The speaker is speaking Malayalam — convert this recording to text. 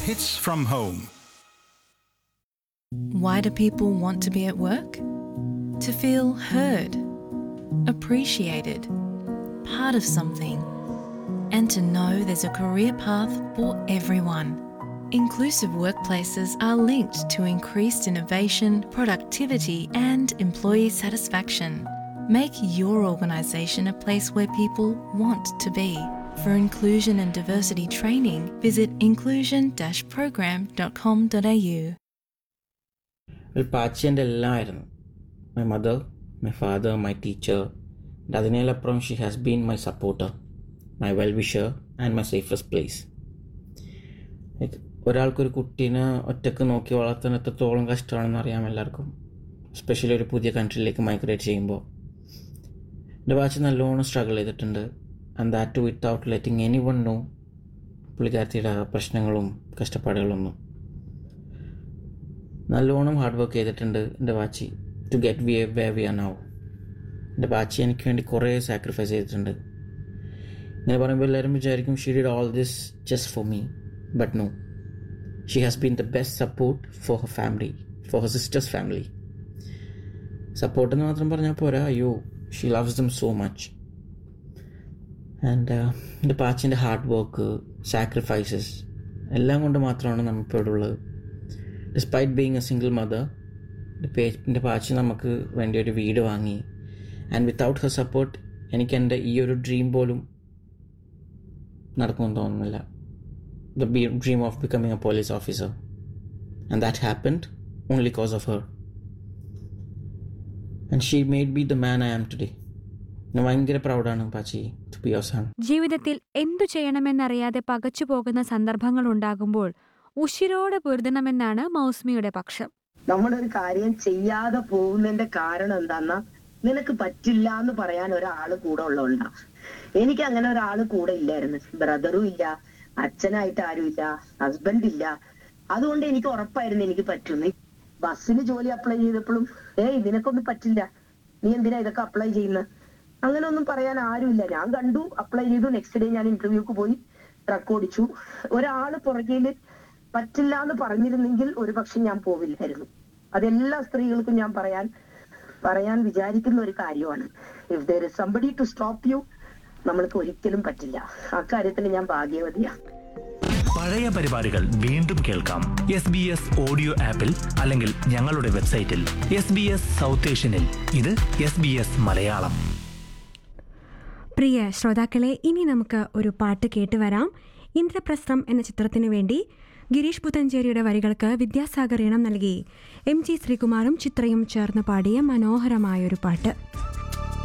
Hits from Home. Why do people want to be at work? To feel heard, appreciated, part of something, and to know there's a career path for everyone. Inclusive workplaces are linked to increased innovation, productivity, and employee satisfaction. Make your organisation a place where people want to be. For inclusion and diversity training, visit inclusion-program.com.au. ഒരു പാച്ചിൻ്റെ എല്ലാമായിരുന്നു my mother my father my teacher അതിനേലപ്പുറം she has been my supporter my well wisher and my safest place ഒരാൾക്കൊരു കുട്ടീനെ ഒറ്റക്ക് നോക്കി വളർത്താൻ എത്രത്തോളം കഷ്ടമാണെന്ന് അറിയാം എല്ലാവർക്കും എസ്പെഷ്യലി ഒരു പുതിയ കൺട്രിയിലേക്ക് മൈഗ്രേറ്റ് ചെയ്യുമ്പോൾ എൻ്റെ ബാച്ച് നല്ലോണം സ്ട്രഗിൾ ചെയ്തിട്ടുണ്ട് and that to without letting any one no പുള്ളിക്കാരത്തിയുടെ പ്രശ്നങ്ങളും കഷ്ടപ്പാടുകളൊന്നും നല്ലോണം ഹാർഡ് വർക്ക് ചെയ്തിട്ടുണ്ട് എൻ്റെ ബാച്ചി to get we way we are now എൻ്റെ ബാച്ചി എനിക്ക് വേണ്ടി കുറേ സാക്രിഫൈസ് ചെയ്തിട്ടുണ്ട് ഇങ്ങനെ പറയുമ്പോൾ എല്ലാവരും വിചാരിക്കും she did all this just for me but no she has been the best support for her family for her sisters family support എന്ന് മാത്രം പറഞ്ഞാൽ പോരാ അയ്യോ she loves them so much and എൻ്റെ പാച്ചിൻ്റെ ഹാർഡ് വർക്ക് സാക്രിഫൈസസ് എല്ലാം കൊണ്ട് മാത്രമാണ് നമ്മളിപ്പോൾ ഇവിടെ ഉള്ളത് despite being a single mother എൻ്റെ പാച്ചി നമുക്ക് വേണ്ടി ഒരു വീട് വാങ്ങി ആൻഡ് വിത്തൗട്ട് ഹർ സപ്പോർട്ട് എനിക്ക് എൻ്റെ ഈ ഒരു ഡ്രീം പോലും നടക്കുമെന്ന് തോന്നുന്നില്ല the be dream of becoming a police officer and that happened only cause of her and she made be the man I am today ഞാൻ ഭയങ്കര പ്രൗഡാണ് Pachi to be your son ജീവിതത്തിൽ എന്തു ചെയ്യണമെന്നറിയാതെ പകച്ചു പോകുന്ന സന്ദർഭങ്ങൾ ഉണ്ടാകുമ്പോൾ ഉശിരോടെ പൊരുതണമെന്നാണ് മൗസ്മിയുടെ പക്ഷം നമ്മളൊരു കാര്യം ചെയ്യാതെ പോകുന്നതിന്റെ കാരണം എന്താന്നാ നിനക്ക് പറ്റില്ല എന്ന് പറയാൻ ഒരാള് കൂടെ ഉള്ളതുകൊണ്ടാ എനിക്ക് അങ്ങനെ ഒരാള് കൂടെ ഇല്ലായിരുന്നു ബ്രദറും ഇല്ല അച്ഛനായിട്ട് ആരും ഇല്ല ഹസ്ബൻഡ് ഇല്ല അതുകൊണ്ട് എനിക്ക് ഉറപ്പായിരുന്നു എനിക്ക് പറ്റും ബസ്സിന് ജോലി അപ്ലൈ ചെയ്തപ്പോഴും ഏ ഇതിനൊക്കൊന്നും പറ്റില്ല നീ എന്തിനാ ഇതൊക്കെ അപ്ലൈ ചെയ്യുന്നത് അങ്ങനെ ഒന്നും പറയാൻ ആരുമില്ല ഞാൻ കണ്ടു അപ്ലൈ ചെയ്തു നെക്സ്റ്റ് ഡേ ഞാൻ ഇന്റർവ്യൂക്ക് പോയി ട്രക്ക് ഓടിച്ചു ഒരാള് പുറകില് പറ്റില്ല എന്ന് പറഞ്ഞിരുന്നെങ്കിൽ ഒരു പക്ഷെ ഞാൻ പോവില്ലായിരുന്നു അതെല്ലാ സ്ത്രീകൾക്കും ഞാൻ പറയാൻ പറയാൻ വിചാരിക്കുന്ന ഒരു കാര്യമാണ് if there is somebody to stop you നമ്മൾക്ക് ഒരിക്കലും പറ്റില്ല അക്കാര്യത്തിൽ ഞാൻ ഭാഗ്യവതിയാണ് പഴയ പരിപാടികൾ വീണ്ടും കേൾക്കാം എസ് ബി എസ് ഓഡിയോ ആപ്പിൽ അല്ലെങ്കിൽ ഞങ്ങളുടെ വെബ്സൈറ്റിൽ എസ് ബി എസ് സൗത്ത് ഏഷ്യനിൽ ഇത് എസ് ബി എസ് മലയാളം പ്രിയ ശ്രോതാക്കളെ ഇനി നമുക്ക് ഒരു പാട്ട് കേട്ടുവരാം ഇന്ദ്രപ്രസ്ഥം എന്ന ചിത്രത്തിനു വേണ്ടി ഗിരീഷ് പുത്തഞ്ചേരിയുടെ വരികൾക്ക് വിദ്യാസാഗർ ഇണം നൽകി എം ജി ശ്രീകുമാറും ചിത്രയും ചേർന്ന് പാടിയ മനോഹരമായൊരു പാട്ട്